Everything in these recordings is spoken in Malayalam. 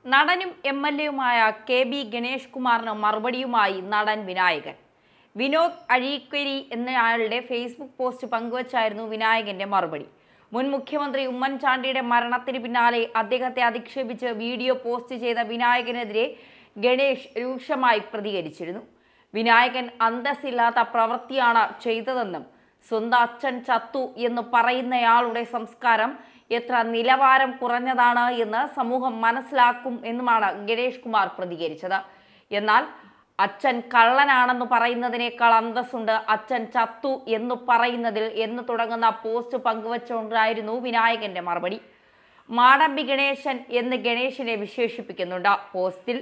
നടനും എം എൽ എയുമായ കെ ബി ഗണേഷ് കുമാറിന് മറുപടിയുമായി നടൻ വിനായകൻ വിനോദ് അഴീക്കരി എന്നയാളുടെ ഫേസ്ബുക്ക് പോസ്റ്റ് പങ്കുവച്ചായിരുന്നു വിനായകന്റെ മറുപടി മുൻ മുഖ്യമന്ത്രി ഉമ്മൻചാണ്ടിയുടെ മരണത്തിന് പിന്നാലെ അദ്ദേഹത്തെ അധിക്ഷേപിച്ച് വീഡിയോ പോസ്റ്റ് ചെയ്ത വിനായകനെതിരെ ഗണേഷ് രൂക്ഷമായി പ്രതികരിച്ചിരുന്നു വിനായകൻ അന്തസ്സില്ലാത്ത പ്രവൃത്തിയാണ് ചെയ്തതെന്നും സ്വന്തം അച്ഛൻ ചത്തു എന്ന് പറയുന്നയാളുടെ സംസ്കാരം എത്ര നിലവാരം കുറഞ്ഞതാണ് എന്ന് സമൂഹം മനസ്സിലാക്കും എന്നുമാണ് ഗണേഷ് കുമാർ പ്രതികരിച്ചത് എന്നാൽ അച്ഛൻ കള്ളനാണെന്ന് പറയുന്നതിനേക്കാൾ അന്തസ്സുണ്ട് അച്ഛൻ ചത്തു എന്ന് പറയുന്നതിൽ എന്ന് തുടങ്ങുന്ന പോസ്റ്റ് പങ്കുവച്ചുകൊണ്ടായിരുന്നു വിനായകന്റെ മറുപടി മാടമ്പി ഗണേശൻ എന്ന് ഗണേശനെ വിശേഷിപ്പിക്കുന്നുണ്ട് പോസ്റ്റിൽ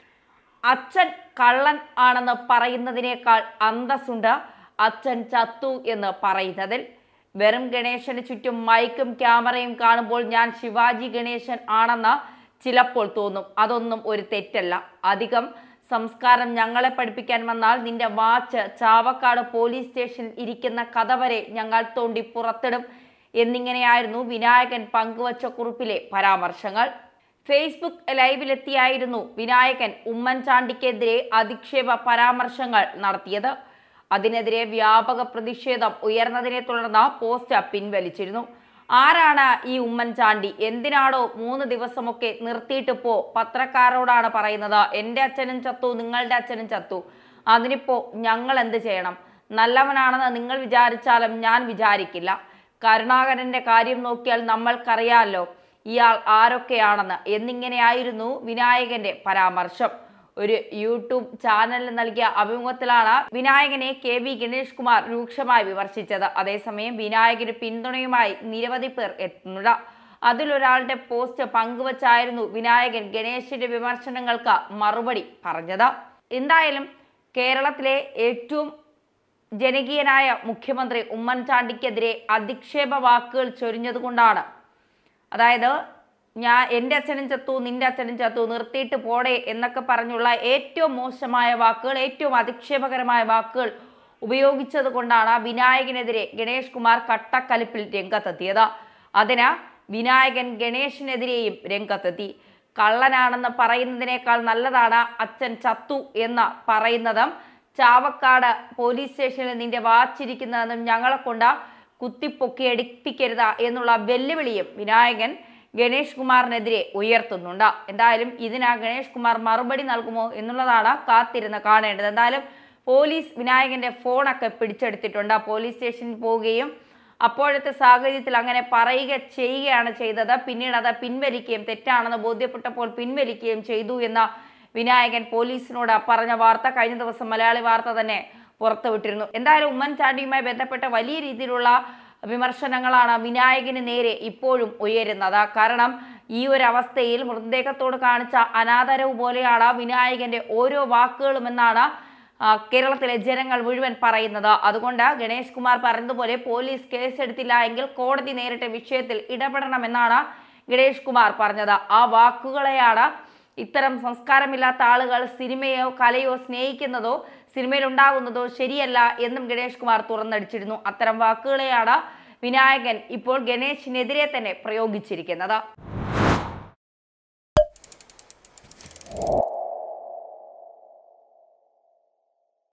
അച്ഛൻ കള്ളൻ ആണെന്ന് പറയുന്നതിനേക്കാൾ അന്തസ്സുണ്ട് അച്ഛൻ ചത്തു എന്ന് പറയുന്നതിൽ വെറും ഗണേശന് ചുറ്റും മൈക്കും ക്യാമറയും കാണുമ്പോൾ ഞാൻ ശിവാജി ഗണേശൻ ആണെന്ന് ചിലപ്പോൾ തോന്നും അതൊന്നും ഒരു തെറ്റല്ല അധികം സംസ്കാരം ഞങ്ങളെ പഠിപ്പിക്കാൻ വന്നാൽ നിന്റെ വാച്ച് ചാവക്കാട് പോലീസ് സ്റ്റേഷനിൽ ഇരിക്കുന്ന കഥ വരെ ഞങ്ങൾ തോണ്ടി പുറത്തിടും എന്നിങ്ങനെയായിരുന്നു വിനായകൻ പങ്കുവച്ച കുറിപ്പിലെ പരാമർശങ്ങൾ ഫേസ്ബുക്ക് ലൈവിലെത്തിയായിരുന്നു വിനായകൻ ഉമ്മൻചാണ്ടിക്കെതിരെ അധിക്ഷേപ പരാമർശങ്ങൾ നടത്തിയത് അതിനെതിരെ വ്യാപക പ്രതിഷേധം ഉയർന്നതിനെ തുടർന്ന് പോസ്റ്റ് പിൻവലിച്ചിരുന്നു ആരാണ് ഈ ഉമ്മൻചാണ്ടി എന്തിനാണോ മൂന്ന് ദിവസമൊക്കെ നിർത്തിയിട്ട് പോ പത്രക്കാരോടാണ് പറയുന്നത് എൻ്റെ അച്ഛനും ചത്തു നിങ്ങളുടെ അച്ഛനും ചത്തു അതിനിപ്പോ ഞങ്ങൾ എന്ത് ചെയ്യണം നല്ലവനാണെന്ന് നിങ്ങൾ വിചാരിച്ചാലും ഞാൻ വിചാരിക്കില്ല കരുണാകരന്റെ കാര്യം നോക്കിയാൽ നമ്മൾക്കറിയാമല്ലോ ഇയാൾ ആരൊക്കെയാണെന്ന് എന്നിങ്ങനെയായിരുന്നു വിനായകന്റെ പരാമർശം ഒരു യൂട്യൂബ് ചാനലിന് നൽകിയ അഭിമുഖത്തിലാണ് വിനായകനെ കെ വി ഗണേഷ് കുമാർ രൂക്ഷമായി വിമർശിച്ചത് അതേസമയം വിനായകന് പിന്തുണയുമായി നിരവധി പേർ എത്തുന്നുണ്ട് അതിലൊരാളുടെ പോസ്റ്റ് പങ്കുവച്ചായിരുന്നു വിനായകൻ ഗണേശിന്റെ വിമർശനങ്ങൾക്ക് മറുപടി പറഞ്ഞത് എന്തായാലും കേരളത്തിലെ ഏറ്റവും ജനകീയനായ മുഖ്യമന്ത്രി ഉമ്മൻചാണ്ടിക്കെതിരെ അധിക്ഷേപ വാക്കുകൾ ചൊരിഞ്ഞതുകൊണ്ടാണ് അതായത് ഞാൻ എൻ്റെ അച്ഛനും ചത്തു നിന്റെ അച്ഛനും ചത്തു നിർത്തിയിട്ട് പോടെ എന്നൊക്കെ പറഞ്ഞുള്ള ഏറ്റവും മോശമായ വാക്കുകൾ ഏറ്റവും അധിക്ഷേപകരമായ വാക്കുകൾ ഉപയോഗിച്ചത് കൊണ്ടാണ് വിനായകനെതിരെ ഗണേഷ് കുമാർ കട്ടക്കലിപ്പിൽ രംഗത്തെത്തിയത് അതിന് വിനായകൻ ഗണേഷിനെതിരെയും രംഗത്തെത്തി കള്ളനാണെന്ന് പറയുന്നതിനേക്കാൾ നല്ലതാണ് അച്ഛൻ ചത്തു എന്ന് പറയുന്നതും ചാവക്കാട് പോലീസ് സ്റ്റേഷനിൽ നിന്റെ വാച്ചിരിക്കുന്നതെന്നും ഞങ്ങളെ കൊണ്ട് കുത്തിപ്പൊക്കി എടുപ്പിക്കരുത് എന്നുള്ള വെല്ലുവിളിയും വിനായകൻ ഗണേഷ് കുമാറിനെതിരെ ഉയർത്തുന്നുണ്ട് എന്തായാലും ഇതിന് ഗണേഷ് കുമാർ മറുപടി നൽകുമോ എന്നുള്ളതാണ് കാത്തിരുന്ന് കാണേണ്ടത് എന്തായാലും പോലീസ് വിനായകന്റെ ഫോണൊക്കെ പിടിച്ചെടുത്തിട്ടുണ്ട് പോലീസ് സ്റ്റേഷനിൽ പോവുകയും അപ്പോഴത്തെ സാഹചര്യത്തിൽ അങ്ങനെ പറയുക ചെയ്യുകയാണ് ചെയ്തത് പിന്നീട് അത് പിൻവലിക്കുകയും തെറ്റാണെന്ന് ബോധ്യപ്പെട്ടപ്പോൾ പിൻവലിക്കുകയും ചെയ്തു എന്ന വിനായകൻ പോലീസിനോട് പറഞ്ഞ വാർത്ത കഴിഞ്ഞ ദിവസം മലയാളി വാർത്ത തന്നെ പുറത്തുവിട്ടിരുന്നു എന്തായാലും ഉമ്മൻചാണ്ടിയുമായി ബന്ധപ്പെട്ട വലിയ രീതിയിലുള്ള വിമർശനങ്ങളാണ് വിനായകന് നേരെ ഇപ്പോഴും ഉയരുന്നത് കാരണം ഈ ഒരു അവസ്ഥയിൽ മൃതദേഹത്തോട് കാണിച്ച അനാദരവ് പോലെയാണ് വിനായകന്റെ ഓരോ വാക്കുകളും എന്നാണ് ആ, കേരളത്തിലെ ജനങ്ങൾ മുഴുവൻ പറയുന്നത് അതുകൊണ്ട് ഗണേഷ് കുമാർ പറഞ്ഞതുപോലെ പോലീസ് കേസെടുത്തില്ല എങ്കിൽ കോടതി നേരിട്ട് വിഷയത്തിൽ ഇടപെടണമെന്നാണ് ഗണേഷ് കുമാർ പറഞ്ഞത് ആ വാക്കുകളെയാണ് ഇത്തരം സംസ്കാരമില്ലാത്ത ആളുകൾ സിനിമയോ കലയോ സ്നേഹിക്കുന്നതോ സിനിമയിൽ ഉണ്ടാകുന്നതോ ശരിയല്ല എന്നും ഗണേഷ് കുമാർ തുറന്നടിച്ചിരുന്നു അത്തരം വാക്കുകളെയാണ് വിനായകൻ ഇപ്പോൾ ഗണേഷിനെതിരെ തന്നെ പ്രയോഗിച്ചിരിക്കുന്നത്